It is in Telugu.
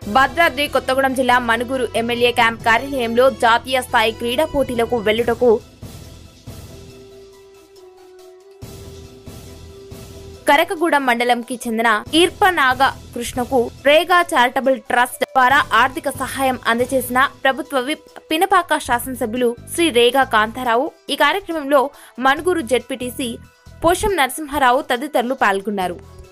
భద్రాద్రి కొత్తగూడెం జిల్లా మనుగురు ఎమ్మెల్యే క్యాంప్ కార్యాలయంలో జాతీయ స్థాయి క్రీడా పోటీలకు వెళ్లుటకు కరకగూడెం మండలంకి చెందిన ఈర్పనాగ కృష్ణకు రేగా చారిటబుల్ ట్రస్ట్ ద్వారా ఆర్థిక సహాయం అందజేసిన ప్రభుత్వ విప్ పినపాక శాసనసభ్యులు శ్రీ రేగా కాంతారావు ఈ కార్యక్రమంలో మనుగురు జెడ్పీటీసీ పోషం నరసింహారావు తదితరులు పాల్గొన్నారు